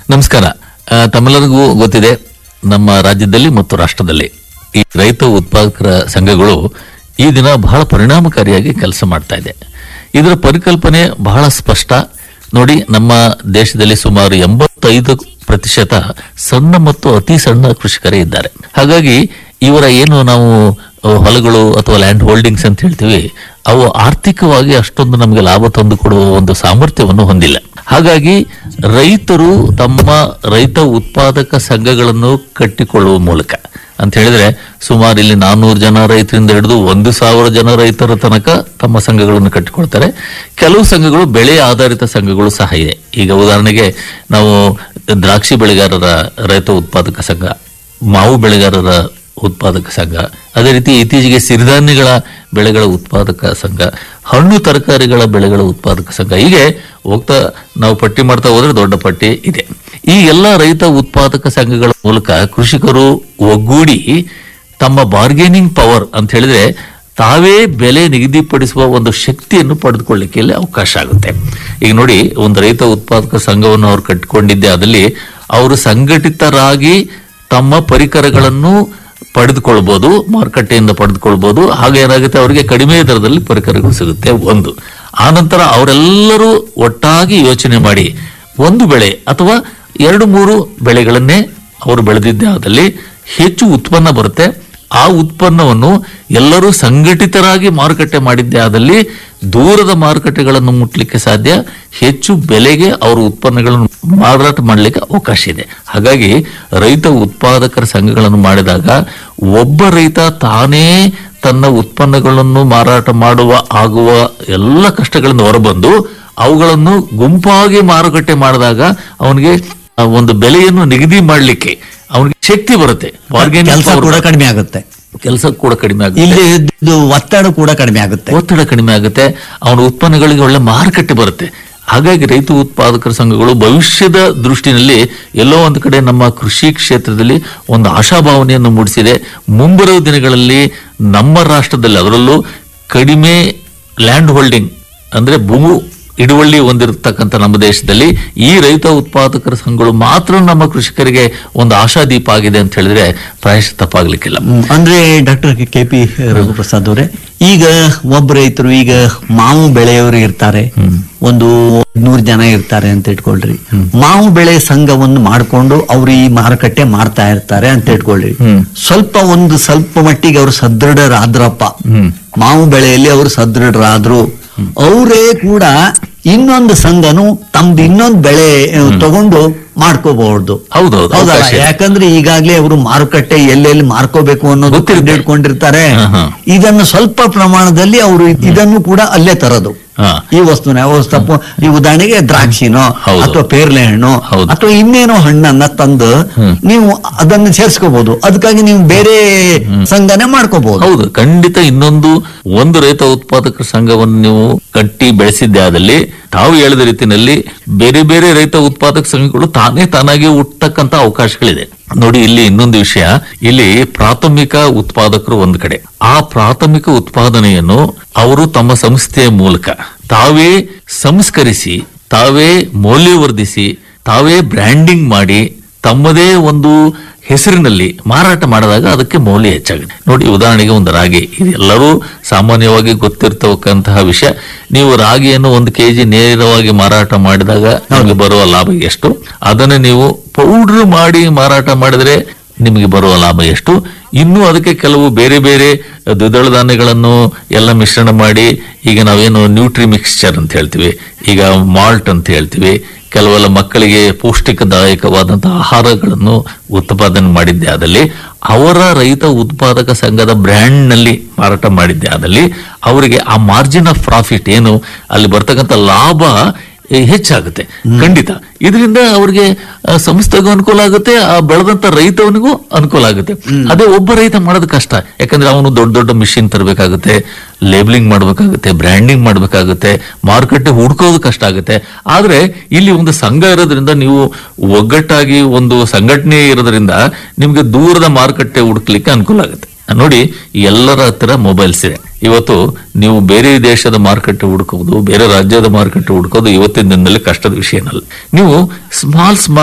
ನಮಸ್ಕಾರ ಆ, ತಮ್ಮೆಲ್ಲರಿಗೂ ಗೊತ್ತಿದೆ ನಮ್ಮ ರಾಜ್ಯದಲ್ಲಿ ಮತ್ತು ರಾಷ್ಟ್ರದಲ್ಲಿ ಈ ರೈತ ಉತ್ಪಾದಕರ ಸಂಘಗಳು ಈ ದಿನ ಬಹಳ ಪರಿಣಾಮಕಾರಿಯಾಗಿ ಕೆಲಸ ಮಾಡ್ತಾ ಇದೆ ಇದರ ಪರಿಕಲ್ಪನೆ ಬಹಳ ಸ್ಪಷ್ಟ ನೋಡಿ ನಮ್ಮ ದೇಶದಲ್ಲಿ ಸುಮಾರು ಎಂಬತ್ತೈದು ಪ್ರತಿಶತ ಸಣ್ಣ ಮತ್ತು ಅತಿ ಸಣ್ಣ ಕೃಷಿಕರೇ ಇದ್ದಾರೆ ಹಾಗಾಗಿ ಇವರ ಏನು ನಾವು ಅ, ಹೊಲಗಳು ಅಥವಾ ಲ್ಯಾಂಡ್ ಹೋಲ್ಡಿಂಗ್ಸ್ ಅಂತ ಹೇಳ್ತೀವಿ ಅವು ಆರ್ಥಿಕವಾಗಿ ಅಷ್ಟೊಂದು ನಮಗೆ ಲಾಭ ತಂದು ಕೊಡುವ ಒಂದು ಸಾಮರ್ಥ್ಯವನ್ನು ಹೊಂದಿಲ್ಲ ಹಾಗಾಗಿ ರೈತರು ತಮ್ಮ ರೈತ ಉತ್ಪಾದಕ ಸಂಘಗಳನ್ನು ಕಟ್ಟಿಕೊಳ್ಳುವ ಮೂಲಕ ಅಂತ ಹೇಳಿದ್ರೆ ಸುಮಾರು ಇಲ್ಲಿ ನಾನ್ನೂರು ಜನ ರೈತರಿಂದ ಹಿಡಿದು ಒಂದು ಸಾವಿರ ಜನ ರೈತರ ತನಕ ತಮ್ಮ ಸಂಘಗಳನ್ನು ಕಟ್ಟಿಕೊಳ್ತಾರೆ ಕೆಲವು ಸಂಘಗಳು ಬೆಳೆ ಆಧಾರಿತ ಸಂಘಗಳು ಸಹ ಇದೆ ಈಗ ಉದಾಹರಣೆಗೆ ನಾವು ದ್ರಾಕ್ಷಿ ಬೆಳೆಗಾರರ ರೈತ ಉತ್ಪಾದಕ ಸಂಘ ಮಾವು ಬೆಳೆಗಾರರ ಉತ್ಪಾದಕ ಸಂಘ ಅದೇ ರೀತಿ ಇತ್ತೀಚೆಗೆ ಸಿರಿಧಾನ್ಯಗಳ ಬೆಳೆಗಳ ಉತ್ಪಾದಕ ಸಂಘ ಹಣ್ಣು ತರಕಾರಿಗಳ ಬೆಳೆಗಳ ಉತ್ಪಾದಕ ಸಂಘ ಹೀಗೆ ಹೋಗ್ತಾ ನಾವು ಪಟ್ಟಿ ಮಾಡ್ತಾ ಹೋದ್ರೆ ದೊಡ್ಡ ಪಟ್ಟಿ ಇದೆ ಈ ಎಲ್ಲ ರೈತ ಉತ್ಪಾದಕ ಸಂಘಗಳ ಮೂಲಕ ಕೃಷಿಕರು ಒಗ್ಗೂಡಿ ತಮ್ಮ ಬಾರ್ಗೇನಿಂಗ್ ಪವರ್ ಅಂತ ಹೇಳಿದ್ರೆ ತಾವೇ ಬೆಲೆ ನಿಗದಿಪಡಿಸುವ ಒಂದು ಶಕ್ತಿಯನ್ನು ಪಡೆದುಕೊಳ್ಳಿಕ್ಕೆ ಇಲ್ಲಿ ಅವಕಾಶ ಆಗುತ್ತೆ ಈಗ ನೋಡಿ ಒಂದು ರೈತ ಉತ್ಪಾದಕ ಸಂಘವನ್ನು ಅವ್ರು ಕಟ್ಟಿಕೊಂಡಿದ್ದೆ ಅದಲ್ಲಿ ಅವರು ಸಂಘಟಿತರಾಗಿ ತಮ್ಮ ಪರಿಕರಗಳನ್ನು ಪಡೆದುಕೊಳ್ಬಹುದು ಮಾರುಕಟ್ಟೆಯಿಂದ ಪಡೆದುಕೊಳ್ಬಹುದು ಹಾಗೆ ಏನಾಗುತ್ತೆ ಅವರಿಗೆ ಕಡಿಮೆ ದರದಲ್ಲಿ ಪರಿಕರಗಳು ಸಿಗುತ್ತೆ ಒಂದು ಆನಂತರ ಅವರೆಲ್ಲರೂ ಒಟ್ಟಾಗಿ ಯೋಚನೆ ಮಾಡಿ ಒಂದು ಬೆಳೆ ಅಥವಾ ಎರಡು ಮೂರು ಬೆಳೆಗಳನ್ನೇ ಅವರು ಬೆಳೆದಿದ್ದೇ ಆದಲ್ಲಿ ಹೆಚ್ಚು ಉತ್ಪನ್ನ ಬರುತ್ತೆ ಆ ಉತ್ಪನ್ನವನ್ನು ಎಲ್ಲರೂ ಸಂಘಟಿತರಾಗಿ ಮಾರುಕಟ್ಟೆ ಮಾಡಿದ್ದೇ ಆದಲ್ಲಿ ದೂರದ ಮಾರುಕಟ್ಟೆಗಳನ್ನು ಮುಟ್ಲಿಕ್ಕೆ ಸಾಧ್ಯ ಹೆಚ್ಚು ಬೆಲೆಗೆ ಅವರ ಉತ್ಪನ್ನಗಳನ್ನು ಮಾರಾಟ ಮಾಡಲಿಕ್ಕೆ ಅವಕಾಶ ಇದೆ ಹಾಗಾಗಿ ರೈತ ಉತ್ಪಾದಕರ ಸಂಘಗಳನ್ನು ಮಾಡಿದಾಗ ಒಬ್ಬ ರೈತ ತಾನೇ ತನ್ನ ಉತ್ಪನ್ನಗಳನ್ನು ಮಾರಾಟ ಮಾಡುವ ಆಗುವ ಎಲ್ಲ ಕಷ್ಟಗಳಿಂದ ಹೊರಬಂದು ಅವುಗಳನ್ನು ಗುಂಪಾಗಿ ಮಾರುಕಟ್ಟೆ ಮಾಡಿದಾಗ ಅವನಿಗೆ ಆ ಒಂದು ಬೆಲೆಯನ್ನು ನಿಗದಿ ಮಾಡಲಿಕ್ಕೆ ಅವನಿಗೆ ಶಕ್ತಿ ಬರುತ್ತೆ Bargaining ಕೆಲಸ power ಕೂಡ ಕಡಿಮೆ ಆಗುತ್ತೆ ಕೆಲಸ ಕೂಡ ಕಡಿಮೆ ಆಗುತ್ತೆ ಇಲ್ಲಿ ಇದು ಒತ್ತಡ ಕೂಡ ಕಡಿಮೆ ಆಗುತ್ತೆ ಒತ್ತಡ ಕಡಿಮೆ ಆಗುತ್ತೆ ಅವನ ಉತ್ಪನ್ನಗಳಿಗೆ ಒಳ್ಳೆ ಮಾರುಕಟ್ಟೆ ಬರುತ್ತೆ ಹಾಗಾಗಿ ರೈತ ಉತ್ಪಾದಕರ ಸಂಘಗಳು ಭವಿಷ್ಯದ ದೃಷ್ಟಿನಲ್ಲಿ ಎಲ್ಲೋ ಒಂದು ಕಡೆ ನಮ್ಮ ಕೃಷಿ ಕ್ಷೇತ್ರದಲ್ಲಿ ಒಂದು ಆಶಾಭಾವನೆಯನ್ನು ಮೂಡಿಸಿದೆ ಮುಂಬರುವ ದಿನಗಳಲ್ಲಿ ನಮ್ಮ ರಾಷ್ಟ್ರದಲ್ಲಿ ಅದರಲ್ಲೂ ಕಡಿಮೆ ಲ್ಯಾಂಡ್ ಹೋಲ್ಡಿಂಗ್ ಅಂದ್ರೆ ಭೂಮಿ ಹಿಡುವಳ್ಳಿ ಹೊಂದಿರತಕ್ಕಂಥ ನಮ್ಮ ದೇಶದಲ್ಲಿ ಈ ರೈತ ಉತ್ಪಾದಕರ ಸಂಘಗಳು ಮಾತ್ರ ನಮ್ಮ ಕೃಷಿಕರಿಗೆ ಒಂದು ಆಶಾದೀಪ ಆಗಿದೆ ಅಂತ ಹೇಳಿದ್ರೆ ಪ್ರಾಯಶ ತಪ್ಪಾಗ್ಲಿಕ್ಕಿಲ್ಲ ಹ್ಮ್. ಅಂದ್ರೆ ಡಾಕ್ಟರ್ ಕೆ ಪಿ ರಘುಪ್ರಸಾದ್ ಅವರೇ ಈಗ ಒಬ್ಬ ರೈತರು ಈಗ ಮಾವು ಬೆಳೆಯವರು ಇರ್ತಾರೆ ಒಂದು ನೂರು ಜನ ಇರ್ತಾರೆ ಅಂತ ಇಟ್ಕೊಳ್ರಿ ಮಾವು ಬೆಳೆ ಸಂಘವನ್ನು ಮಾಡ್ಕೊಂಡು ಅವ್ರು ಈ ಮಾರುಕಟ್ಟೆ ಮಾಡ್ತಾ ಇರ್ತಾರೆ ಅಂತ ಇಟ್ಕೊಳ್ರಿ ಸ್ವಲ್ಪ ಒಂದು ಸ್ವಲ್ಪ ಮಟ್ಟಿಗೆ ಅವರು ಸದೃಢರಾದ್ರಪ್ಪ ಮಾವು ಬೆಳೆಯಲ್ಲಿ ಅವರು ಸದೃಢರಾದ್ರು ಅವರೇ ಕೂಡ ಇನ್ನೊಂದು ಸಂಘನು ತಮ್ದು ಇನ್ನೊಂದು ಬೆಳೆ ಆ, ತಗೊಂಡು ಮಾಡ್ಕೋಬಹುದು ಹೌದೌದು, ಹೌದಲ್ಲ ಅವಕಾಶ ಇದೆ. ಯಾಕಂದ್ರೆ ಈಗಾಗ್ಲೇ ಅವರು ಮಾರುಕಟ್ಟೆ ಎಲ್ಲೆಲ್ಲಿ ಮಾರ್ಕೋಬೇಕು ಅನ್ನೋದು ಗೊತ್ತಿರುತ್ತೆ. ಹಿಡ್ಕೊಂಡಿರ್ತಾರೆ ಹಾ, ಹಾ. ಇದನ್ನು ಸ್ವಲ್ಪ ಪ್ರಮಾಣದಲ್ಲಿ ಅವರು ಇದನ್ನು ಕೂಡ ಅಲ್ಲೇ ತರೋದು ಹಾ. ಈ ವಸ್ತುನ ತಪ್ಪು ಈ ಉದಾಹರಣೆಗೆ ದ್ರಾಕ್ಷಿನೋ ಹೌದು. ಅಥವಾ ಪೇರ್ಲೆ ಹಣ್ಣು ಹೌದು. ಅಥವಾ ಇನ್ನೇನೋ ಹಣ್ಣನ್ನ ತಂದು ನೀವು ಅದನ್ನು ಸೇರಿಸ್ಕೋಬಹುದು ಅದಕ್ಕಾಗಿ ನೀವು ಬೇರೆ ಸಂಘನೆ ಮಾಡ್ಕೋಬಹುದು ಹೌದು ಖಂಡಿತ ಇನ್ನೊಂದು ಒಂದು ರೈತ ಉತ್ಪಾದಕರ ಸಂಘವನ್ನು ನೀವು ಕಟ್ಟಿ ಬೆಳೆಸಿದ್ದೆ ಆದಲ್ಲಿ ತಾವು ಹೇಳಿದ ರೀತಿಯಲ್ಲಿ ಬೇರೆ ಬೇರೆ ರೈತ ಉತ್ಪಾದಕ ಸಂಘಗಳು ತಾನೇ ತಾನಾಗಿ ಹುಟ್ಟಕ್ಕಂತ ಅವಕಾಶಗಳಿದೆ ನೋಡಿ ಇಲ್ಲಿ ಇನ್ನೊಂದು ವಿಷಯ ಇಲ್ಲಿ ಪ್ರಾಥಮಿಕ ಉತ್ಪಾದಕರು ಒಂದು ಕಡೆ ಆ ಪ್ರಾಥಮಿಕ ಉತ್ಪಾದನೆಯನ್ನು ಅವರು ತಮ್ಮ ಸಂಸ್ಥೆಯ ಮೂಲಕ ತಾವೇ ಸಂಸ್ಕರಿಸಿ ತಾವೇ ಮೌಲ್ಯವರ್ಧಿಸಿ ತಾವೇ ಬ್ರ್ಯಾಂಡಿಂಗ್ ಮಾಡಿ ತಮ್ಮದೇ ಒಂದು ಹೆಸರಿನಲ್ಲಿ ಮಾರಾಟ ಮಾಡಿದಾಗ ಅದಕ್ಕೆ ಮೌಲ್ಯ ಹೆಚ್ಚಾಗುತ್ತೆ ನೋಡಿ ಉದಾಹರಣೆಗೆ ಒಂದು ರಾಗಿ ಇದೆಲ್ಲರೂ ಸಾಮಾನ್ಯವಾಗಿ ಗೊತ್ತಿರ್ತಕ್ಕಂತಹ ವಿಷಯ ನೀವು ರಾಗಿಯನ್ನು ಒಂದು ಕೆಜಿ ನೇರವಾಗಿ ಮಾರಾಟ ಮಾಡಿದಾಗ ನಿಮಗೆ ಬರುವ ಲಾಭ ಎಷ್ಟು ಅದನ್ನು ನೀವು ಪೌಡರ್ ಮಾಡಿ ಮಾರಾಟ ಮಾಡಿದ್ರೆ ನಿಮಗೆ ಬರುವ ಲಾಭ ಎಷ್ಟು ಇನ್ನು ಅದಕ್ಕೆ ಕೆಲವು ಬೇರೆ ಬೇರೆ ದ್ವಿದಳ ಧಾನ್ಯಗಳನ್ನು ಎಲ್ಲ ಮಿಶ್ರಣ ಮಾಡಿ ಈಗ ನಾವೇನು ನ್ಯೂಟ್ರಿ ಮಿಕ್ಸ್ಚರ್ ಅಂತ ಹೇಳ್ತೀವಿ ಈಗ ಮಾಲ್ಟ್ ಅಂತ ಹೇಳ್ತೀವಿ ಕೆಲವೆಲ್ಲ ಮಕ್ಕಳಿಗೆ ಪೌಷ್ಟಿಕದಾಯಕವಾದಂತಹ ಆಹಾರಗಳನ್ನು ಉತ್ಪಾದನೆ ಮಾಡಿದ್ದೆ ಆದಲ್ಲಿ ಅವರ ರೈತ ಉತ್ಪಾದಕ ಸಂಘದ ಬ್ರ್ಯಾಂಡ್ ನಲ್ಲಿ ಮಾರಾಟ ಮಾಡಿದ್ದೆ ಆದಲ್ಲಿ ಅವರಿಗೆ ಆ ಮಾರ್ಜಿನ್ ಆಫ್ ಪ್ರಾಫಿಟ್ ಏನು ಅಲ್ಲಿ ಬರ್ತಕ್ಕಂಥ ಲಾಭ ಏ, ಹೆಚ್ಚಾಗುತ್ತೆ ಖಂಡಿತ ಇದರಿಂದ ಅವ್ರಿಗೆ ಆ, ಸಂಸ್ಥೆಗೂ ಅನುಕೂಲ ಆಗುತ್ತೆ ಆ ಬೆಳೆದಂತ ರೈತವನಿಗೂ ಅನುಕೂಲ ಆಗುತ್ತೆ ಅದೇ ಒಬ್ಬ ರೈತ ಮಾಡೋದು ಕಷ್ಟ ಯಾಕಂದ್ರೆ ಅವನು ದೊಡ್ಡ ದೊಡ್ಡ ಮಿಷಿನ್ ತರಬೇಕಾಗುತ್ತೆ ಲೇಬಲಿಂಗ್ ಮಾಡ್ಬೇಕಾಗುತ್ತೆ ಬ್ರ್ಯಾಂಡಿಂಗ್ ಮಾಡ್ಬೇಕಾಗುತ್ತೆ ಮಾರುಕಟ್ಟೆ ಹುಡ್ಕೋದು ಕಷ್ಟ ಆಗುತ್ತೆ ಆದ್ರೆ ಇಲ್ಲಿ ಒಂದು ಸಂಘ ಇರೋದ್ರಿಂದ ನೀವು ಒಗ್ಗಟ್ಟಾಗಿ ಒಂದು ಸಂಘಟನೆ ಇರೋದ್ರಿಂದ ನಿಮ್ಗೆ ದೂರದ ಮಾರುಕಟ್ಟೆ ಹುಡುಕ್ಲಿಕ್ಕೆ ಅನುಕೂಲ ಆಗುತ್ತೆ ನೋಡಿ ಎಲ್ಲರ ಹತ್ತಿರ ಮೊಬೈಲ್ಸ್ ಇದೆ ಇವತ್ತು ನೀವು ಬೇರೆ ದೇಶದ ಮಾರುಕಟ್ಟೆ ಹುಡುಕೋದು ಬೇರೆ ರಾಜ್ಯದ ಮಾರುಕಟ್ಟೆ ಹುಡುಕೋದು ಇವತ್ತಿನ ದಿನದಲ್ಲಿ ಕಷ್ಟದ ವಿಷಯ ಏನಲ್ಲ ನೀವು ಸ್ಮಾಲ್ ಸ್ಮಾಲ್